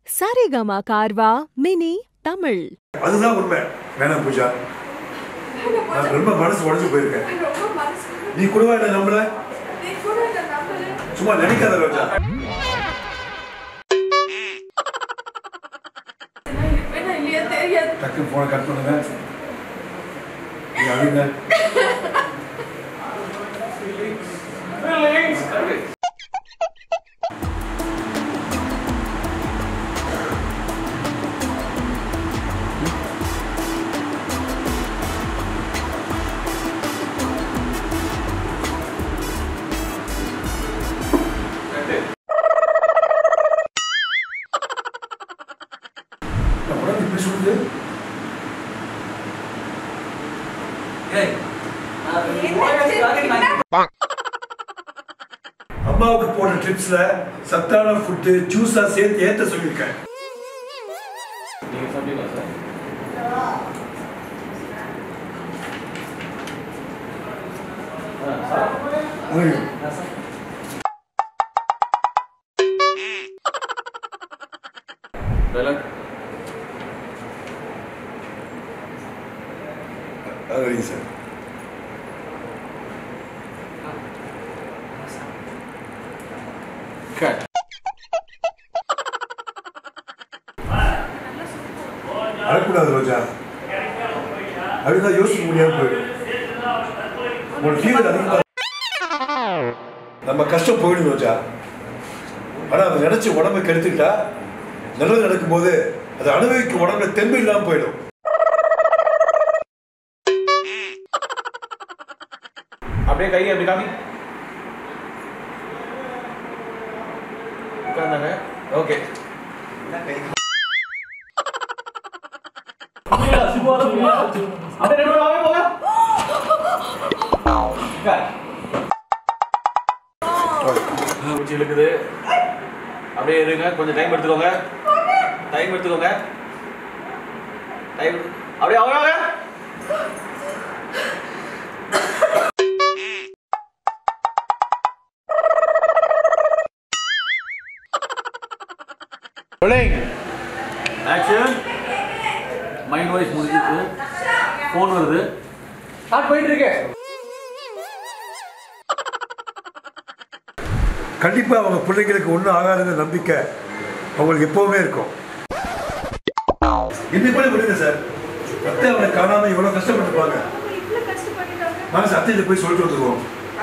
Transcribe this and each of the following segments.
Saregama கார்வா mini Tamil அதுதான் உண்மை வேணாம் பூஜா நான் ரொம்ப மனசு உடஞ்சு போயிருக்கேன் ரொம்ப மனசு நீ கூடவா என்ன நம்பல நீ கூட என்ன நம்பல சும்மா நினைக்காத ரோஜா நான் இருப்பேனா இல்லையா தெரியாது டக்குன்னு போனை கட் பண்ணுங்க நீ அழுங்க நான் உடம்பு இப்படி சொல்லுது அம்மாவுக்கு போன ட்ரிப்ஸ்ல சத்தான ஃபுட்டு ஜூஸா சேர்த்து ஏத்த சொல்லியிருக்கேன் நீங்க சாப்பிட்டீங்களா சார் ஆ, சார் ஐயோ, டைலாக் அது வரைக்கும் சார் கட் அழக்கூடாது ரோஜா அழுதா யோசிக்க முடியாம போயிடும் உன் ஃபீவர் அதிகமா நம்ம கஷ்டம் போயிடும் ரோஜா ஆனா அதை நினைச்சு உடம்பை கெடுத்துக்கிட்டா நல்லது நடக்கும்போது அதை அனுபவிக்க உடம்புல தெம்பு இல்லாம போயிடும் அப்படியே கை அப்படி காமி உட்கார்ந்தாங்க ஓகே அப்படியே ரெண்டு பேரும் வாங்க போங்க மூச்சு இழுக்குது அப்படியே இருங்க கொஞ்சம் டைம் எடுத்துக்கோங்க டைம் எடுத்துக்கோங்க டைம் அப்படியே அவங்க வாங்க ஆக்ஷன் மைண்ட் வாய்ஸ் முடிஞ்சிச்சு ஃபோன் வருது ஸ்டார்ட் போயிட்டு இருக்கு கண்டிப்பா அவங்க பிள்ளைங்களுக்கு ஒன்றும் ஆகாதுங்கிற நம்பிக்கை அவங்களுக்கு எப்பவுமே இருக்கும் இன்னைக்கு கூட விடுங்க சார் அத்தை அவனை காணாம இவ்வளவு கஷ்டப்பட்டுருப்பாங்க அவங்க இவ்வளவு கஷ்டப்பட்டுட்டாங்க மனசு அத்தையிட்ட போய் சொல்லிட்டு வந்துருவோம்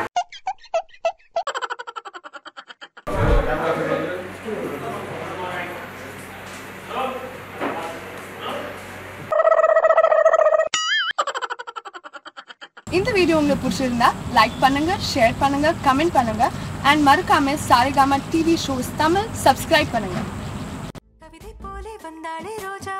இந்த வீடியோ உங்களுக்கு பிடிச்சிருந்தா லைக் பண்ணுங்க ஷேர் பண்ணுங்க கமெண்ட் பண்ணுங்க அண்ட் மறக்காம Saregama TV shows Tamil subscribe பண்ணுங்க கவிதை போலே வந்தாளே ரோஜா